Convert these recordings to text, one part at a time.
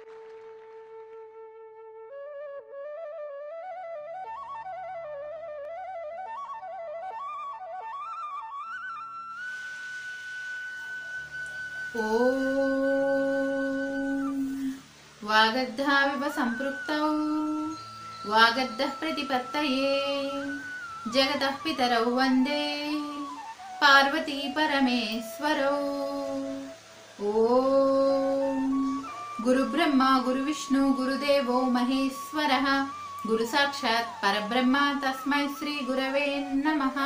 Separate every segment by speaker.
Speaker 1: ఓం వాగద్ధావివ సంపృక్తౌ వాగద్దః ప్రతిపత్తయే జగతః పితరౌ వందే పార్వతీ పరమేశ్వరౌ ఓం గురు బ్రహ్మ గురు విష్ణు గురుదేవో మహేశ్వర గురు సాక్షాత్ పరబ్రహ్మ తస్మై శ్రీ గురవే నమః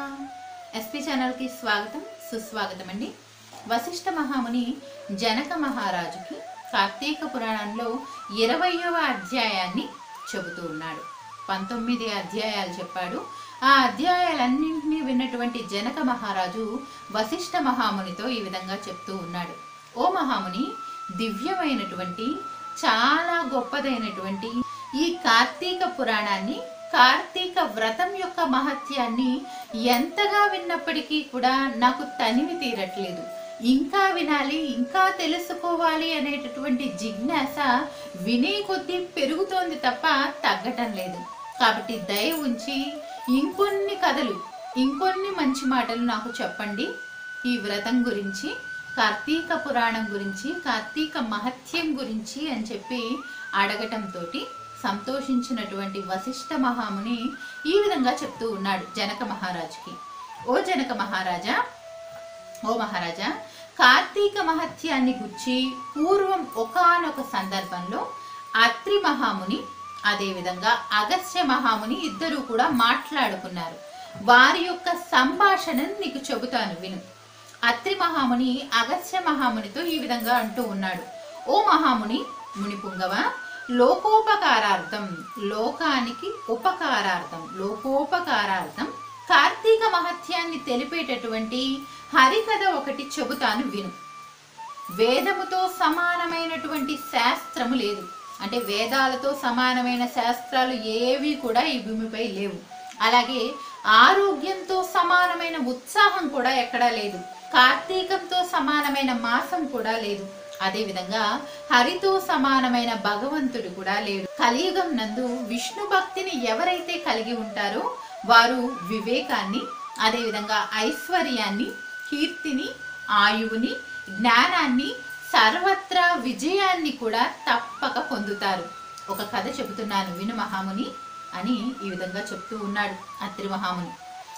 Speaker 1: ఎస్పీ ఛానల్కి స్వాగతం సుస్వాగతం అండి వశిష్ఠ మహాముని జనక మహారాజుకి కార్తీక పురాణంలో ఇరవయవ అధ్యాయాన్ని చెబుతూ ఉన్నాడు పంతొమ్మిది అధ్యాయాలు చెప్పాడు ఆ అధ్యాయాలన్నింటినీ విన్నటువంటి జనక మహారాజు వశిష్ఠ మహామునితో ఈ విధంగా చెప్తూ ఉన్నాడు ఓ మహాముని దివ్యమైనటువంటి చాలా గొప్పదైనటువంటి ఈ కార్తీక పురాణాన్ని కార్తీక వ్రతం యొక్క మహత్యాన్ని ఎంతగా విన్నప్పటికీ కూడా నాకు తనివి తీరట్లేదు ఇంకా వినాలి ఇంకా తెలుసుకోవాలి అనేటటువంటి జిజ్ఞాస వినే కొద్దీ పెరుగుతోంది తప్ప తగ్గటం లేదు కాబట్టి దయ ఉంచి ఇంకొన్ని కథలు ఇంకొన్ని మంచి మాటలు నాకు చెప్పండి ఈ వ్రతం గురించి కార్తీక పురాణం గురించి కార్తీక మహత్యం గురించి అని చెప్పి అడగటంతో సంతోషించినటువంటి వశిష్ఠ మహాముని ఈ విధంగా చెప్తూ ఉన్నాడు జనక మహారాజుకి ఓ జనక మహారాజా ఓ మహారాజా కార్తీక మహత్యాన్ని గుర్చి పూర్వం ఒకానొక సందర్భంలో అత్రి మహాముని అదేవిధంగా అగస్త్య మహాముని ఇద్దరూ కూడా మాట్లాడుకున్నారు వారి యొక్క సంభాషణను నీకు చెబుతాను విను అత్రి మహాముని అగస్త్య మహామునితో ఈ విధంగా అంటూ ఉన్నాడు ఓ మహాముని ముని పుంగవ లోకోపకారార్థం లోకానికి ఉపకారార్థం లోకోపకారార్థం కార్తీక మహత్యాన్ని తెలిపేటటువంటి హరికథ ఒకటి చెబుతాను విను వేదముతో సమానమైనటువంటి శాస్త్రము లేదు అంటే వేదాలతో సమానమైన శాస్త్రాలు ఏవి కూడా ఈ భూమిపై లేవు అలాగే ఆరోగ్యంతో సమానమైన ఉత్సాహం కూడా ఎక్కడా లేదు కార్తీకంతో సమానమైన మాసం కూడా లేదు అదేవిధంగా హరితో సమానమైన భగవంతుడు కూడా లేడు కలియుగం నందు విష్ణు భక్తిని ఎవరైతే కలిగి ఉంటారో వారు వివేకాన్ని అదేవిధంగా ఐశ్వర్యాన్ని కీర్తిని ఆయువుని జ్ఞానాన్ని సర్వత్రా విజయాన్ని కూడా తప్పక పొందుతారు ఒక కథ చెబుతున్నాను విను మహాముని అని ఈ విధంగా చెప్తూ ఉన్నాడు అత్రి మహాముని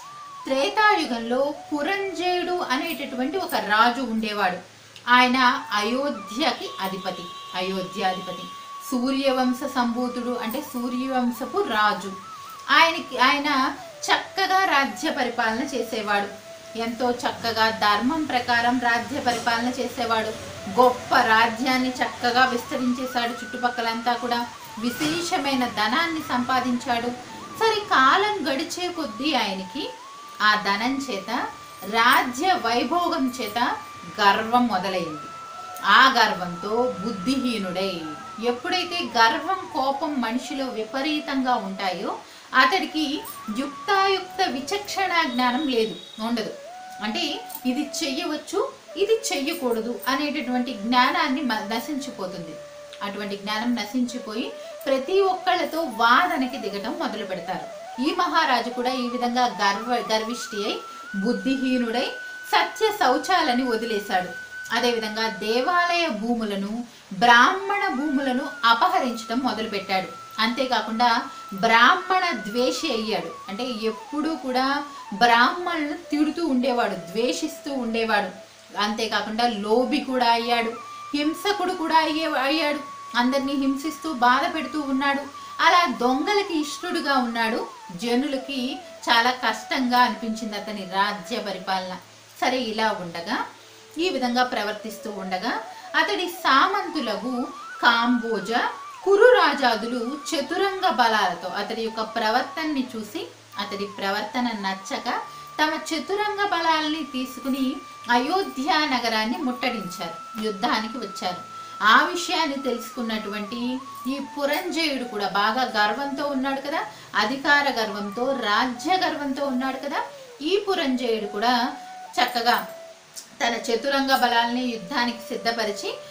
Speaker 1: త్రేతాయుగంలో పురంజేయుడు అనేటటువంటి ఒక రాజు ఉండేవాడు ఆయన అయోధ్యకి అధిపతి అయోధ్యాధిపతి సూర్యవంశ సంభూతుడు అంటే సూర్యవంశపు రాజు ఆయనకి ఆయన చక్కగా రాజ్య పరిపాలన చేసేవాడు ఎంతో చక్కగా ధర్మం ప్రకారం రాజ్య పరిపాలన చేసేవాడు గొప్ప రాజ్యాన్ని చక్కగా విస్తరించేశాడు చుట్టుపక్కలంతా కూడా విశేషమైన ధనాన్ని సంపాదించాడు సరే కాలం గడిచే కొద్దీ ఆయనకి ఆ ధనం చేత రాజ్య వైభోగం చేత గర్వం మొదలైంది ఆ గర్వంతో బుద్ధిహీనుడై ఎప్పుడైతే గర్వం కోపం మనిషిలో విపరీతంగా ఉంటాయో అతడికి యుక్తాయుక్త విచక్షణ జ్ఞానం లేదు ఉండదు అంటే ఇది చెయ్యవచ్చు ఇది చెయ్యకూడదు అనేటటువంటి జ్ఞానాన్ని మ- నశించిపోతుంది అటువంటి జ్ఞానం నశించిపోయి ప్రతి ఒక్కళ్ళతో వాదనకి దిగటం మొదలు పెడతారు ఈ మహారాజు కూడా ఈ విధంగా గర్వ గర్విష్టి అయి బుద్ధిహీనుడై సత్య శౌచాలని వదిలేశాడు అదేవిధంగా దేవాలయ భూములను బ్రాహ్మణ భూములను అపహరించడం మొదలుపెట్టాడు అంతేకాకుండా బ్రాహ్మణ ద్వేషి అయ్యాడు అంటే ఎప్పుడూ కూడా బ్రాహ్మణులను తిడుతూ ఉండేవాడు ద్వేషిస్తూ ఉండేవాడు అంతేకాకుండా లోబి కూడా అయ్యాడు హింసకుడు కూడా అయ్యే అయ్యాడు అందరినీ హింసిస్తూ బాధ పెడుతూ ఉన్నాడు అలా దొంగలకి ఇష్టడుగా ఉన్నాడు జనులకి చాలా కష్టంగా అనిపించింది అతని రాజ్య పరిపాలన సరే ఇలా ఉండగా ఈ విధంగా ప్రవర్తిస్తూ ఉండగా అతడి సామంతులకు కాంబోజ కురు రాజాదులు చతురంగ బలాలతో అతడి యొక్క ప్రవర్తనని చూసి అతడి ప్రవర్తన నచ్చక తమ చతురంగ బలాల్ని తీసుకుని అయోధ్య నగరాన్ని ముట్టడించారు యుద్ధానికి వచ్చారు ఆ విషయాన్ని తెలుసుకున్నటువంటి ఈ పురంజయుడు కూడా బాగా గర్వంతో ఉన్నాడు కదా అధికార గర్వంతో రాజ్య గర్వంతో ఉన్నాడు కదా ఈ పురంజయుడు కూడా చక్కగా తన చతురంగ బలాల్ని యుద్ధానికి సిద్ధపరిచి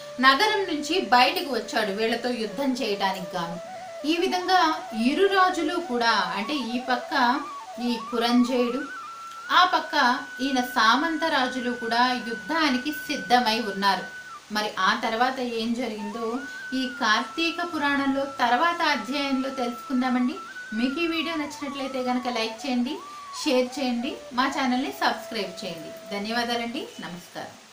Speaker 1: నగరం నుంచి బయటకు వచ్చాడు వీళ్ళతో యుద్ధం చేయడానికి గాను ఈ విధంగా ఇరు రాజులు కూడా అంటే ఈ పక్క ఈ కురంజయుడు ఆ పక్క ఈయన సామంత రాజులు కూడా యుద్ధానికి సిద్ధమై ఉన్నారు మరి ఆ తర్వాత ఏం జరిగిందో ఈ కార్తీక పురాణంలో తర్వాత అధ్యాయంలో తెలుసుకుందామండి మీకు ఈ వీడియో నచ్చినట్లయితే కనుక లైక్ చేయండి షేర్ చేయండి మా ఛానల్ని సబ్స్క్రైబ్ చేయండి ధన్యవాదాలండి నమస్కారం